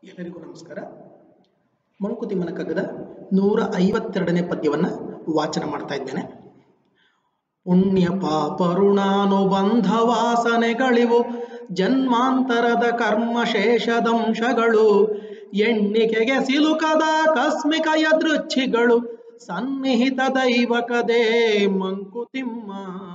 ಎಲ್ಲರಿಗೂ ನಮಸ್ಕಾರ ಮಂಕುತಿಮ್ಮನ ಕಗ್ಗದ ನೂರ ಐವತ್ತೆರಡನೇ ಪದ್ಯವನ್ನ ವಾಚನ ಮಾಡ್ತಾ ಇದ್ದೇನೆ ಪುಣ್ಯ ಪಾಪ ಋಣಾನುಬಂಧ ವಾಸನೆಗಳಿವು ಜನ್ಮಾಂತರದ ಕರ್ಮ ಶೇಷದಂಶಗಳು ಎಣ್ಣಿಕೆಗೆ ಸಿಲುಕದ ಕಸ್ಮಿಕ ಯದೃಚ್ಛಿಗಳು ಸನ್ನಿಹಿತ ದೈವಕದೇ ಮಂಕುತಿಮ್ಮ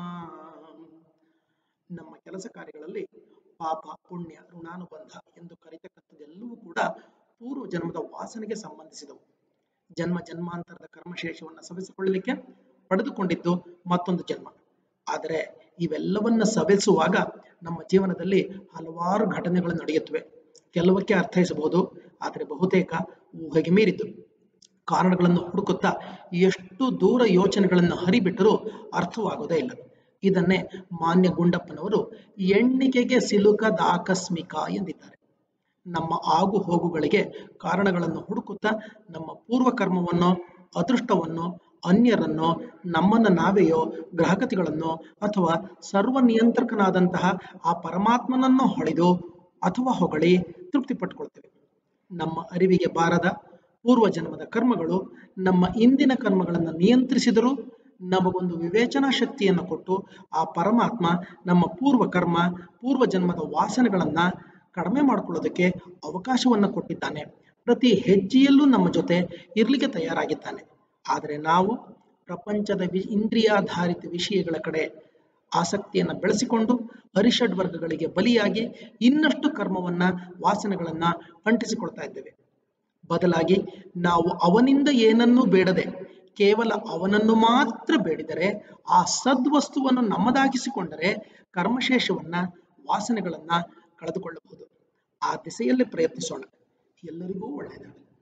ನಮ್ಮ ಕೆಲಸ ಕಾರ್ಯಗಳಲ್ಲಿ ಪಾಪ ಪುಣ್ಯ ಋಣಾನುಬಂಧ ಎಂದು ಕರೆತಕ್ಕಂಥದ್ದೆಲ್ಲವೂ ಕೂಡ ಪೂರ್ವ ಜನ್ಮದ ವಾಸನೆಗೆ ಸಂಬಂಧಿಸಿದವು ಜನ್ಮ ಜನ್ಮಾಂತರದ ಕರ್ಮಶೇಷವನ್ನು ಸವೆಸಿಕೊಳ್ಳಲಿಕ್ಕೆ ಪಡೆದುಕೊಂಡಿದ್ದು ಮತ್ತೊಂದು ಜನ್ಮ ಆದರೆ ಇವೆಲ್ಲವನ್ನ ಸವೆಸುವಾಗ ನಮ್ಮ ಜೀವನದಲ್ಲಿ ಹಲವಾರು ಘಟನೆಗಳು ನಡೆಯುತ್ತವೆ ಕೆಲವಕ್ಕೆ ಅರ್ಥೈಸಬಹುದು ಆದರೆ ಬಹುತೇಕ ಊಹೆಗೆ ಮೀರಿದ್ದು ಕಾರಣಗಳನ್ನು ಹುಡುಕುತ್ತಾ ಎಷ್ಟು ದೂರ ಯೋಚನೆಗಳನ್ನು ಹರಿಬಿಟ್ಟರೂ ಅರ್ಥವಾಗೋದೇ ಇಲ್ಲ ಇದನ್ನೇ ಮಾನ್ಯ ಗುಂಡಪ್ಪನವರು ಎಣ್ಣಿಕೆಗೆ ಸಿಲುಕದ ಆಕಸ್ಮಿಕ ಎಂದಿದ್ದಾರೆ ನಮ್ಮ ಆಗು ಹೋಗುಗಳಿಗೆ ಕಾರಣಗಳನ್ನು ಹುಡುಕುತ್ತಾ ನಮ್ಮ ಪೂರ್ವ ಕರ್ಮವನ್ನು ಅದೃಷ್ಟವನ್ನು ಅನ್ಯರನ್ನೋ ನಮ್ಮನ್ನು ನಾವೆಯೋ ಗ್ರಹಗತಿಗಳನ್ನು ಅಥವಾ ಸರ್ವ ನಿಯಂತ್ರಕನಾದಂತಹ ಆ ಪರಮಾತ್ಮನನ್ನು ಹೊಳೆದು ಅಥವಾ ಹೊಗಳಿ ತೃಪ್ತಿ ಪಟ್ಕೊಳ್ತೇವೆ ನಮ್ಮ ಅರಿವಿಗೆ ಬಾರದ ಪೂರ್ವ ಜನ್ಮದ ಕರ್ಮಗಳು ನಮ್ಮ ಇಂದಿನ ಕರ್ಮಗಳನ್ನು ನಿಯಂತ್ರಿಸಿದರೂ ನಮಗೊಂದು ವಿವೇಚನಾ ಶಕ್ತಿಯನ್ನು ಕೊಟ್ಟು ಆ ಪರಮಾತ್ಮ ನಮ್ಮ ಪೂರ್ವ ಕರ್ಮ ಪೂರ್ವ ಜನ್ಮದ ವಾಸನೆಗಳನ್ನ ಕಡಿಮೆ ಮಾಡ್ಕೊಳ್ಳೋದಕ್ಕೆ ಅವಕಾಶವನ್ನು ಕೊಟ್ಟಿದ್ದಾನೆ ಪ್ರತಿ ಹೆಜ್ಜೆಯಲ್ಲೂ ನಮ್ಮ ಜೊತೆ ಇರ್ಲಿಕ್ಕೆ ತಯಾರಾಗಿದ್ದಾನೆ ಆದರೆ ನಾವು ಪ್ರಪಂಚದ ವಿ ಇಂದ್ರಿಯಾಧಾರಿತ ವಿಷಯಗಳ ಕಡೆ ಆಸಕ್ತಿಯನ್ನು ಬೆಳೆಸಿಕೊಂಡು ಅರಿಷಡ್ ವರ್ಗಗಳಿಗೆ ಬಲಿಯಾಗಿ ಇನ್ನಷ್ಟು ಕರ್ಮವನ್ನ ವಾಸನೆಗಳನ್ನ ಅಂಟಿಸಿಕೊಳ್ತಾ ಇದ್ದೇವೆ ಬದಲಾಗಿ ನಾವು ಅವನಿಂದ ಏನನ್ನೂ ಬೇಡದೆ ಕೇವಲ ಅವನನ್ನು ಮಾತ್ರ ಬೇಡಿದರೆ ಆ ಸದ್ವಸ್ತುವನ್ನು ನಮ್ಮದಾಗಿಸಿಕೊಂಡರೆ ಕರ್ಮಶೇಷವನ್ನ ವಾಸನೆಗಳನ್ನ ಕಳೆದುಕೊಳ್ಳಬಹುದು ಆ ದಿಸೆಯಲ್ಲಿ ಪ್ರಯತ್ನಿಸೋಣ ಎಲ್ಲರಿಗೂ ಒಳ್ಳೆಯದಾಗಲಿ